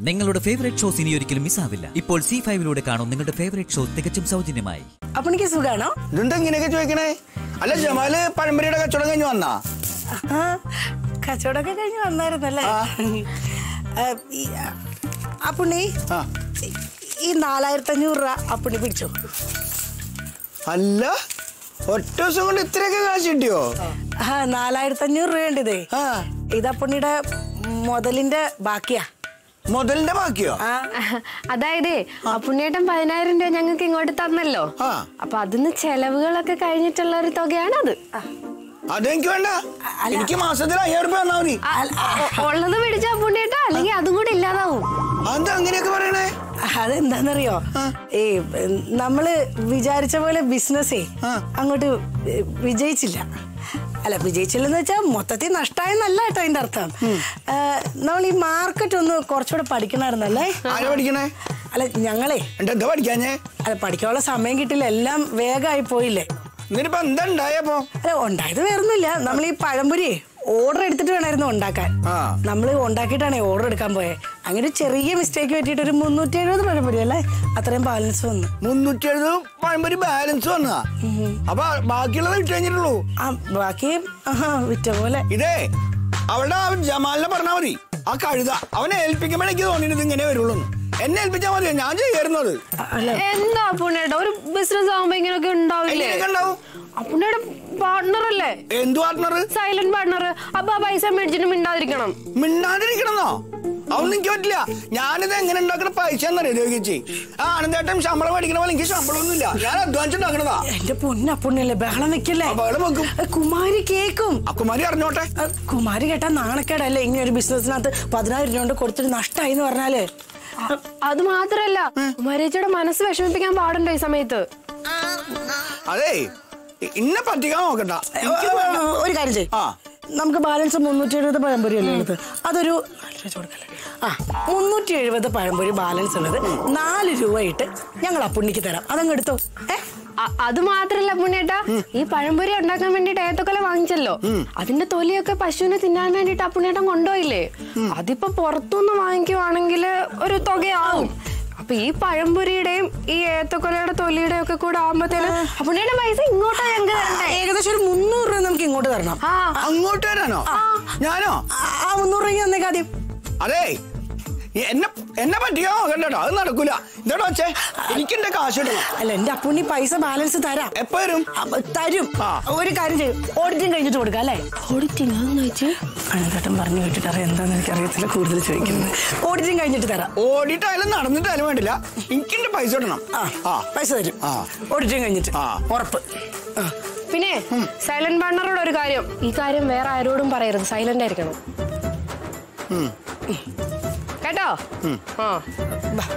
നിങ്ങളുടെ favourite shows ഇനി ഒരിക്കലും മിസ്സാവില്ല ഇപ്പോൾ സി ഫൈവിലൂടെ കാണും നിങ്ങളുടെ ഫേവറേറ്റ് ഷോ തികച്ചും സൗജന്യമായി അപ്പൊ എനിക്ക് സുഖാണോ ഇതെന്താ ഇങ്ങനെയൊക്കെ ചോദിക്കണേ അല്ല ജമാല് പഴംപൊരിയുടെ കച്ചവടം കഴിഞ്ഞ് വന്നാ ആ, കച്ചവടമൊക്കെ കഴിഞ്ഞ് വന്നായിരുന്നല്ലേ ആ. ആ, ഈ, ആ, അപ്പുണ്ണി ആ ഈ- ഈ നാലായിരത്തി അഞ്ഞൂറ് രൂപ അപ്പുണ്ണി പിടിച്ചോ അല്ല ഒറ്റ ദിവസം കൊണ്ട് ഇത്രയൊക്കെ കാശ് കിട്ടിയോ ആ നാലായിരത്തി അഞ്ഞൂറ് രൂപ ഇതേ ആ ഇത് അപ്പുണ്ണിയുടെ മുതലിന്റെ ബാക്കിയാ മുതലിന്റെ ബാക്കിയോ ആ അതായത് പുണ്യേട്ടൻ പതിനായിരം രൂപ ഞങ്ങൾക്ക് ഇങ്ങോട്ട് തന്നല്ലോ ആ. അപ്പൊ അതിന്ന് ചെലവുകളൊക്കെ കഴിഞ്ഞിട്ടുള്ള ഒരു തുകയാണത് അതെനിക്ക് വേണ്ട എനിക്ക് മാസത്തിൽ അയ്യായിരം രൂപ തന്നാ മതി ആ, ഒ- ഉള്ളത് പിടിച്ചാ പുണ്യേട്ടാ അല്ലെങ്കിൽ അതും കൂടെ ഇല്ലാതാവും അതെന്താ അങ്ങനെയൊക്കെ പറയണേ അതെന്താന്നറിയോ ഏ നമ്മള് വിചാരിച്ച പോലെ ബിസിനസ്സേ ആ. അങ്ങോട്ട് ഏ, വിജയിച്ചില്ല അല്ല വിജയിച്ചില്ലെന്ന് വെച്ചാൽ മൊത്തത്തിൽ നഷ്ടമായെന്നല്ല കേട്ടോ അതിന്റെ അർത്ഥം നമ്മൾ ഈ മാർക്കറ്റ് ഒന്ന് കുറച്ചുകൂടെ പഠിക്കണമായിരുന്നല്ലേ ആരാ പഠിക്കണേ അല്ല ഞങ്ങളെ എന്റെ എന്താ പഠിക്കാഞ്ഞേ അല്ല പഠിക്കാനുള്ള സമയം കിട്ടില്ല എല്ലാം വേഗമായി പോയില്ലേ എന്നിട്ടിപ്പോ എന്താ ഉണ്ടായപ്പോ അല്ല ഉണ്ടായത് വേറൊന്നുമില്ല നമ്മൾ ഈ പഴംപൊരി ഓർഡർ എടുത്തിട്ട് വേണമായിരുന്നു ഉണ്ടാക്കാൻ ആ. നമ്മൾ ഉണ്ടാക്കിയിട്ടാണ് ഓർഡർ എടുക്കാൻ പോയത് അങ്ങനെ ഒരു ചെറിയ മിസ്റ്റേക്ക് പറ്റിയിട്ട് ഒരു മുന്നൂറ്റി എഴുപത് പഴംപൊരി അല്ലേ അത്രയും ബാലൻസ് വന്നു മുന്നൂറ്റി എഴുപത് പഴംപൊരി ബാലൻസ് വന്നതാ അപ്പൊ ബാക്കിയുള്ളത് വിറ്റ് കഴിഞ്ഞിട്ടുള്ളൂ ആ ബാക്കി ആഹാ വിറ്റ പോലെ ഇതേ അവിടെ ആ ജമാലിനെ പറഞ്ഞാ മതി ആ കഴുത അവനെ ഏൽപ്പിക്കുമ്പോഴേ എനിക്ക് തോന്നിയിട്ട് ഇങ്ങനെ വരുള്ളൂ എന്നെ ഏൽപ്പിച്ചാൽ മതി ഞാൻ ചെയ്യായിരുന്നത് അല്ല എന്താ പുണ്യേട്ടാ ഒരു ബിസിനസ് ആവുമ്പോ ഇങ്ങനെയൊക്കെ ഉണ്ടാവില്ലേ എങ്ങനെയൊക്കെ ഉണ്ടാവും പുണ്യേട്ട പാർട്ണർ അല്ലേ എന്തു പാർട്ട്ണർ സൈലന്റ് പാർട്ണർ അപ്പൊ ആ പൈസ മേടിച്ചിട്ട് മിണ്ടാതിരിക്കണം മിണ്ടാതിരിക്കണമെന്നോ അതൊന്നും എനിക്ക് പറ്റില്ല ഞാനിത് എങ്ങനെ ഉണ്ടാക്കുന്ന പൈസ എന്നറിയോ ചേച്ചി ആ ആനന്ദേട്ടൻ ശമ്പളം മേടിക്കണ പോലെ എനിക്ക് ശമ്പളമൊന്നുമില്ല ഞാൻ അധ്വാനിച്ചുണ്ടാക്കണതാ എന്റെ പൊന്ന പുണ്യല്ലേ ബഹളം വെക്കല്ലേ ആ, ബഹളം വെക്കും. ഏ, കുമാരി കേക്കും അക്കുമാരി അറിഞ്ഞോട്ടെ ആ, കുമാരി കേട്ടാ നാണക്കേടല്ലേ ഇങ്ങനെ ഒരു ബിസിനസ്സിനകത്ത് പതിനായിരം രൂപ കൊണ്ട് കൊടുത്തിട്ട് നഷ്ടമായി എന്ന് പറഞ്ഞാല് അത് മാത്രല്ല കുമാരേച്ചിയുടെ മനസ്സ് വിഷമിപ്പിക്കാൻ പാടുണ്ടോ ഈ സമയത്ത് അതേ ഇ- ഇന്നെ പറ്റിക്കാൻ നോക്കണ്ട എനിക്ക് ആ, വേണം. ഒരു കാര്യം ചെയ്യും ആ നമുക്ക് ബാലൻസ് മുന്നൂറ്റി എഴുപത് പഴംപൊരി അല്ലേ ഉള്ളത് അതൊരു നാല് രൂപ കൊടുക്കല്ലേ? ആ മുന്നൂറ്റി എഴുപത് പഴംപൊരി ബാലൻസ് ഉള്ളത് നാല് രൂപ ഇട്ട് ഞങ്ങൾ ആ പുണ്ണിക്ക് തരാം അതങ്ങ് എടുത്തോ ഏ അ- അത് മാത്രല്ല പുണ്യേട്ടാ ഈ പഴംപൊരി ഉണ്ടാക്കാൻ വേണ്ടിട്ട് ഏത്തക്കൊല വാങ്ങിച്ചല്ലോ അതിന്റെ തൊലിയൊക്കെ പശുവിനെ തിന്നാൻ വേണ്ടിട്ട് ആ പുണ്യേട്ടൻ കൊണ്ടുപോയില്ലേ അതിപ്പോ പുറത്തുനിന്ന് വാങ്ങിക്കുവാണെങ്കിൽ ഒരു തുകയാവും അപ്പൊ ഈ പഴംപൊരിയുടെയും ഈ ഏത്തക്കൊലയുടെ തൊലിയുടെയും ഒക്കെ കൂടെ ആകുമ്പോഴത്തേന് പുണ്യേട്ടൻ പൈസ ഇങ്ങോട്ടാ ഞങ്ങൾക്ക് തരണ്ടേ ഏകദേശം ഒരു മുന്നൂറ് രൂപ നമുക്ക് ഇങ്ങോട്ട് തരണം ആ അങ്ങോട്ട് വരാനോ ഞാനോ ആ, ആ മുന്നൂറ് രൂപ തന്നേക്ക് ആദ്യം അതേ ഈ എന്നെ എന്നെ പറ്റിക്കാൻ നോക്കണ്ടോ അത് നടക്കൂല ഇതോടെ വെച്ചേ എനിക്കെന്റെ കാശ് കിട്ടണം അല്ല എന്റെ അപ്പുണ്ണി പൈസ ബാലൻസ് തരാം എപ്പോ വരും അപ്പൊ തരും ആ. ഒരു കാര്യം ചെയ്യും ഓഡിറ്റിംഗ് കഴിഞ്ഞിട്ട് കൊടുക്കാം അല്ലേ ഓഡിറ്റിംഗ് അതെന്ന് വെച്ച് അനന്തേട്ടൻ പറഞ്ഞു കേട്ടിട്ട് അറിയാം എന്താന്ന് എനിക്ക് അറിയത്തില്ല കൂടുതൽ ചോദിക്കുന്നത് ഓഡിറ്റിംഗ് കഴിഞ്ഞിട്ട് തരാം ഓടിയിട്ടായാലും നടന്നിട്ടായാലും വേണ്ടില്ല എനിക്കെന്റെ പൈസ കിട്ടണം ആ ആ പൈസ തരും ആ. ഓഡിറ്റിംഗ് കഴിഞ്ഞിട്ട് ആ. ഉറപ്പ് ആ. പിന്നെ സൈലന്റ് പാർട്ണറോട് ഒരു കാര്യം ഈ കാര്യം വേറെ ആരോടും പറയരുത് സൈലന്റ് ആയിരിക്കണം കേട്ടോ ആ ബാ.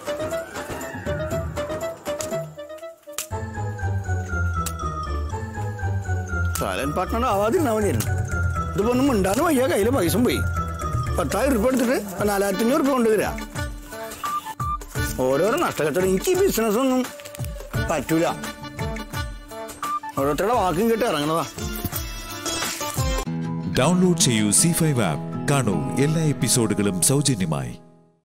സൈലന്റ് പാർട്ട്ണർ ആവാതിരുന്നാ മതിയായിരുന്നു ഇതിപ്പോ ഒന്നും മിണ്ടാനും വയ്യ കയ്യില് പൈസ പോയി പത്തായിരം ഉറുപ്പ് എടുത്തിട്ട് നാലായിരത്തി അഞ്ഞൂറ് ഉറുപ്പ് കൊണ്ടുവരാ ഓരോരോ നഷ്ടക്കച്ചവടം എനിക്ക് ഈ ബിസിനസ് ഒന്നും പറ്റൂല ഓരോരുത്തരുടെ വാക്കും കേട്ട് ഇറങ്ങണതാ ഡൗൺലോഡ് ചെയ്യൂ സി ഫൈവ് ആപ്പ് കാണൂ എല്ലാ എപ്പിസോഡുകളും സൗജന്യമായി